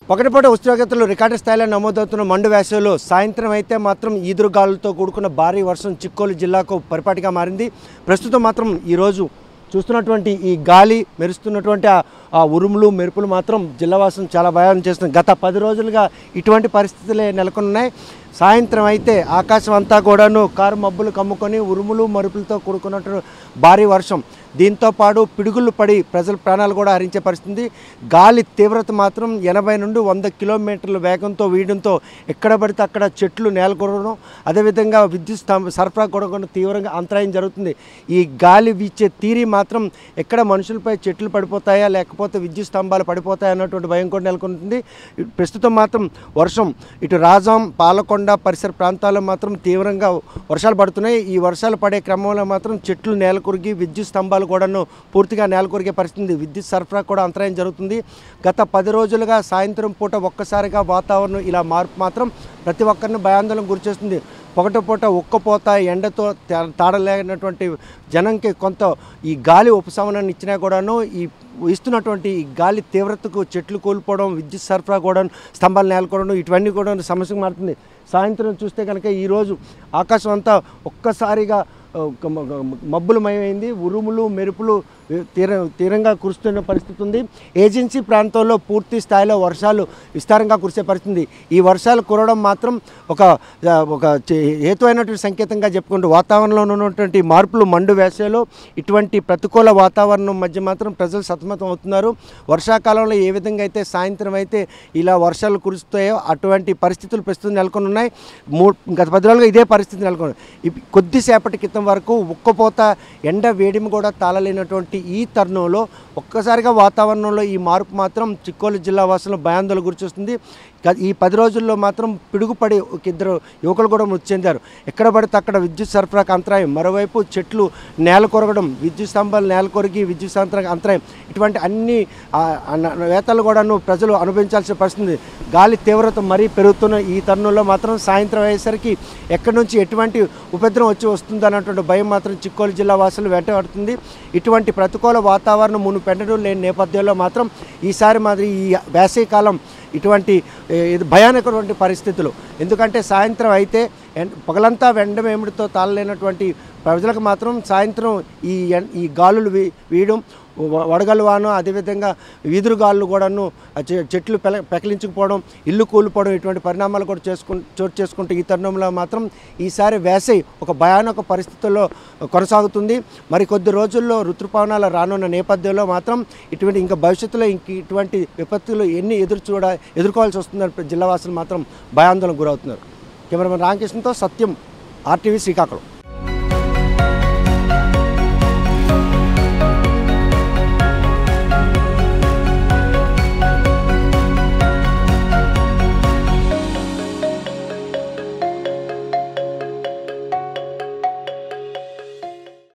పగటిపూట ఉష్ణోగ్రతలు రికార్డు స్థాయిలో నమోదవుతున్న మండు వేసవిలో సాయంత్రం అయితే మాత్రం ఈదురుగాలులతో కూడుకున్న భారీ వర్షం చిక్కోలు జిల్లాకు పరిపాటిగా మారింది ప్రస్తుతం మాత్రం ఈరోజు చూస్తున్నటువంటి ఈ గాలి మెరుస్తున్నటువంటి ఆ- ఆ ఉరుములు మెరుపులు మాత్రం జిల్లావాసం చాలా భయాన్ని చేస్తుంది గత పది రోజులుగా ఇటువంటి పరిస్థితులే నెలకొన్నాయి సాయంత్రం అయితే ఆకాశం అంతా కూడాను కారు మబ్బులు కమ్ముకొని ఉరుములు మరుపులతో కూడుకున్నట్టు భారీ వర్షం దీంతో పాటు పిడుగులు పడి ప్రజల ప్రాణాలు కూడా హరించే పరిస్థితి గాలి తీవ్రత మాత్రం ఎనభై నుండి వంద కిలోమీటర్ల వేగంతో వీయడంతో ఎక్కడ పడితే అక్కడ చెట్లు నేలకొరడం అదేవిధంగా విద్యుత్ స్తంభ సరఫరా కూడా కూడా తీవ్రంగా అంతరాయం జరుగుతుంది ఈ గాలి వీచే తీరి మాత్రం ఎక్కడ మనుషులపై చెట్లు పడిపోతాయా లేకపోతే విద్యుత్ స్తంభాలు పడిపోతాయా అన్నటువంటి భయం కూడా నెలకొంటుంది ఇటు ప్రస్తుతం మాత్రం వర్షం ఇటు రాజాం పాలకొండ పరిసర ప్రాంతాల్లో మాత్రం తీవ్రంగా వర్షాలు పడుతున్నాయి ఈ వర్షాలు పడే క్రమంలో మాత్రం చెట్లు నేలకొరిగి విద్యుత్ స్తంభాలు కూడాను పూర్తిగా నేలకొరిగే పరిస్థితి ఉంది. విద్యుత్ సరఫరా కూడా అంతరాయం జరుగుతుంది గత పది రోజులుగా సాయంత్రం పూట ఒక్కసారిగా వాతావరణం ఇలా మార్పు మాత్రం ప్రతి ఒక్కరిని భయాందోళన గురిచేస్తుంది పొగట పూట ఉక్కపోత ఎండతో తా- తాడలేనటువంటి జనంకి కొంత ఈ గాలి ఉపశమనాన్ని ఇచ్చినా కూడాను ఈ ఇస్తున్నటువంటి ఈ గాలి తీవ్రతకు చెట్లు కోల్పోవడం విద్యుత్ సరఫరా కూడా స్తంభాలు నేలకోవడం ఇటువన్నీ కూడా సమస్యగా మారుతుంది సాయంత్రం చూస్తే కనుక ఈరోజు ఆకాశం అంతా ఒక్కసారిగా ఆ, ఒక మ- మ- మబ్బులమయమైంది ఉరుములు మెరుపులు తీర తీరంగా కురుస్తున్న పరిస్థితి ఉంది ఏజెన్సీ ప్రాంతంలో పూర్తి స్థాయిలో వర్షాలు విస్తారంగా కురిసే పరిస్థితి ఉంది. ఈ వర్షాలు కురవడం మాత్రం ఒక ఆ, ఒక చే- హేతువైనటువంటి సంకేతంగా చెప్పుకుంటూ వాతావరణంలో ఉన్నటువంటి మార్పులు మండు వేసవిలో ఇటువంటి ప్రతికూల వాతావరణం మధ్య మాత్రం ప్రజలు సతమతం అవుతున్నారు వర్షాకాలంలో ఏ విధంగా అయితే సాయంత్రం అయితే ఇలా వర్షాలు కురుస్తాయో అటువంటి పరిస్థితులు ప్రస్తుతం నెలకొని ఉన్నాయి మూ గత పది రోజులుగా ఇదే పరిస్థితి నెలకొని ఇప్- కొద్దిసేపటి క్రితం వరకు ఉక్కపోత ఎండ వేడిమి కూడా తాళలేనటువంటి ఈ తరుణంలో ఒక్కసారిగా వాతావరణంలో ఈ మార్పు మాత్రం చిక్కోలు జిల్లా వాసులు భయాందోళన గురిచేస్తుంది గ- ఈ పది రోజుల్లో మాత్రం పిడుగుపడి ఒక ఇద్దరు యువకులు కూడా మృతి చెందారు ఎక్కడ పడితే అక్కడ విద్యుత్ సరఫరాకు అంతరాయం మరోవైపు చెట్లు నేల కొరగడం విద్యుత్ స్తంభాలు నేల కొరిగి విద్యుత్ సరఫరా అంతరాయం ఇటువంటి అన్ని ఆ, అన్న- వేతలు కూడాను ప్రజలు అనుభవించాల్సిన పరిస్థితి ఉంది. గాలి తీవ్రత మరీ పెరుగుతున్న ఈ తరుణంలో మాత్రం సాయంత్రం అయ్యేసరికి ఎక్కడి నుంచి ఎటువంటి ఉపద్రవం వచ్చి వస్తుంది అన్నటువంటి భయం మాత్రం చిక్కోలు జిల్లా వాసులు వెంటబడుతుంది ఇటువంటి ప్రతికూల వాతావరణం మును పెండడం లేని నేపథ్యంలో మాత్రం ఈసారి మాదిరి ఈ వేసవి కాలం ఇటువంటి ఏ, ఇది భయానకటువంటి పరిస్థితులు ఎందుకంటే సాయంత్రం అయితే ఎన్- పగలంతా వెండమేమిడితో తాళలేనటువంటి ప్రజలకు మాత్రం సాయంత్రం ఈ ఎన్- ఈ గాలులు వీ వీయడం వ- వడగలు వాను అదేవిధంగా వీధురు గాలులు కూడాను ఆ చె- చెట్లు పెల పెకలించుకుపోవడం ఇల్లు కూలిపోవడం ఇటువంటి పరిణామాలు కూడా చేసుకు చోటు చేసుకుంటే ఈ తరుణంలో మాత్రం ఈసారి వేసవి ఒక భయానక పరిస్థితుల్లో కొనసాగుతుంది మరి కొద్ది రోజుల్లో ఋతుపవనాలు రానున్న నేపథ్యంలో మాత్రం ఇటువంటి ఇంకా భవిష్యత్తులో ఇంక ఇటువంటి విపత్తులు ఎన్ని ఎదురు చూడ ఎదుర్కోవాల్సి వస్తుందని జిల్లావాసులు మాత్రం భయాందోళనకు గురవుతున్నారు కెమెరామెన్ రామకృష్ణతో సత్యం ఆర్టీవీ శ్రీకాకుళం